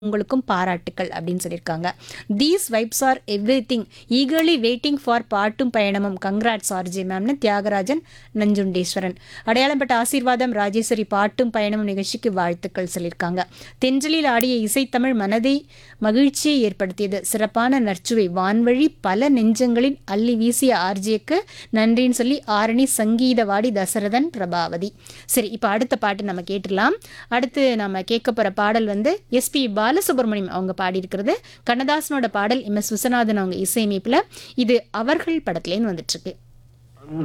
உங்களுக்கும் பாராட்டுக்கள் அப்படின்னு சொல்லியிருக்காங்க these vibes are everything eagerly waiting for பாட்டும் பயணமும் கங்க்ராட்ஸ் ஆர்ஜே மேம்னு தியாகராஜன் நஞ்சுண்டேஸ்வரன் அடையாளம்பட்ட ஆசீர்வாதம் ராஜேஸ்வரி பாட்டும் பயணமும் நிகழ்ச்சிக்கு வாழ்த்துக்கள் சொல்லியிருக்காங்க தென்றலில் ஆடிய இசைத்தமிழ் மனதை மகிழ்ச்சியை ஏற்படுத்தியது சிறப்பான நற்சுவை வான்வழி பல நெஞ்சங்களின் அள்ளி வீசிய ஆர்ஜேக்கு நன்றின்னு சொல்லி ஆரணி சங்கீதவாடி தசரதன் பிரபாவதி சரி இப்போ அடுத்த பாட்டு நம்ம கேட்டுடலாம் அடுத்து நம்ம கேட்க போகிற பாடல் வந்து எஸ்பி பாலசுப்ரமணியம் அவங்க பாடியிருக்கிறது கண்ணதாசனோட பாடல் எம் எஸ் விஸ்வநாதன் அவங்க இசையமைப்பில் இது அவர்கள் படத்துலேருந்து வந்துட்டுருக்கு